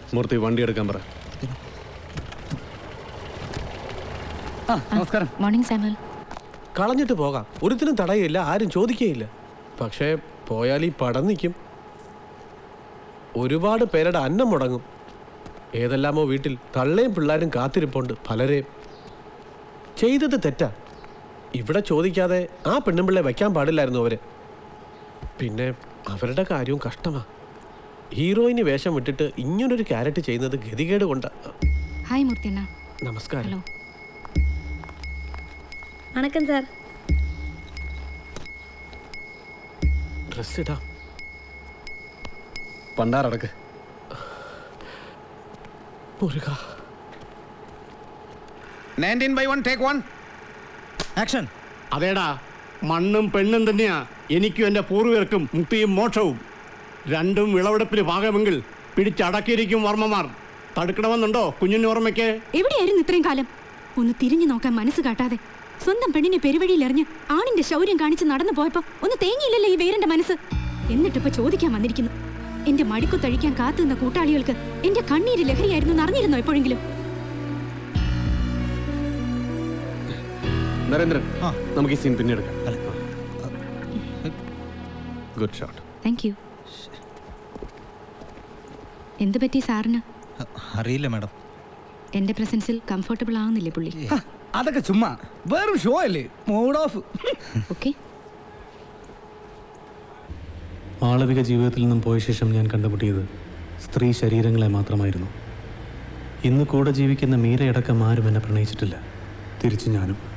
മൂർത്തി വണ്ടി എടുക്കാൻ പറ ആ നമസ്കാരം മോർണിംഗ് സാമുവൽ കളഞ്ഞിട്ട് പോകാം ഒരുത്തിനും തടയില്ല ആരും ചോദിക്കുകയില്ല പക്ഷേ പോയാൽ ഈ പടം നിൽക്കും ഒരുപാട് പേരുടെ അന്നം മുടങ്ങും ഏതെല്ലാമോ വീട്ടിൽ തള്ളയും പിള്ളേരും കാത്തിരിപ്പുണ്ട് പലരെയും ചെയ്തത് തെറ്റാ ഇവിടെ ചോദിക്കാതെ ആ പെണ്ണുമ്പിള്ളെ വയ്ക്കാൻ പാടില്ലായിരുന്നു അവര് പിന്നെ അവരുടെ കാര്യവും കഷ്ടമാ ഹീറോയിന് വേഷം വിട്ടിട്ട് ഇങ്ങനൊരു ക്യാരറ്റ് ചെയ്യുന്നത് ഗതികേട് കൊണ്ട ഹായ് മൂർത്തിയണ്ണ നമസ്കാരം ഹലോ വണക്കം സാർ ഡ്രസ് ഇടാം പണ്ടാറടക്ക് Muruga nineteen by one take one action അതേടാ മണ്ണും പെണ്ണും തന്നെയാ എനിക്കും എൻ്റെ പൂർവികർക്കും മുക്തിയും മോക്ഷവും രണ്ടും വിളവെടുപ്പിന് ഭാഗമെങ്കിൽ പിടിച്ചടക്കിയിരിക്കും വർമ്മമാർ തടുക്കണമെന്നുണ്ടോ കുഞ്ഞിന് ഓർമ്മയ്ക്ക് എവിടെയായിരുന്നു ഇത്രയും കാലം ഒന്ന് തിരിഞ്ഞു നോക്കാൻ മനസ്സ് കാട്ടാതെ സ്വന്തം പെണ്ണിനെ പെരുവഴിയിൽ എറിഞ്ഞ് ആണിന്റെ ശൗര്യം കാണിച്ച് നടന്നു പോയപ്പോ ഒന്ന് തേങ്ങിയില്ലല്ലോ ഈ വേരന്റെ മനസ്സ് എന്നിട്ടിപ്പോ ചോദിക്കാൻ വന്നിരിക്കുന്നു എന്റെ മടിക്കുത്തഴിക്കാൻ കാത്തുനിന്ന കൂട്ടാളികൾക്ക് എന്റെ കണ്ണീര് ലഹരിയായിരുന്നു എന്ന് അറിഞ്ഞിരുന്നോ എപ്പോഴെങ്കിലും നരേന്ദ്രൻ ആ. നമുക്ക് ഈ സീൻ പിന്നെ എടുക്കാം അല്ല. ഗുഡ് ഷോട്ട് താങ്ക് യു എന്ത് പറ്റി സാറിന് അ- അറിയില്ല മാഡം എന്റെ പ്രസൻസിൽ കംഫർട്ടബിൾ ആവുന്നില്ലേ പുള്ളി ഹ, അതൊക്കെ ചുമ്മാ വെറും ഷോ അല്ലേ മൂഡ് ഓഫ് ഓക്കെ മാളവിക ജീവിതത്തിൽ നിന്നും പോയ ശേഷം ഞാൻ കണ്ടുമുട്ടിയത് സ്ത്രീ ശരീരങ്ങളെ മാത്രമായിരുന്നു ഇന്ന് കൂടെ ജീവിക്കുന്ന മീരയടക്കം ആരും എന്നെ പ്രണയിച്ചിട്ടില്ല തിരിച്ചു ഞാനും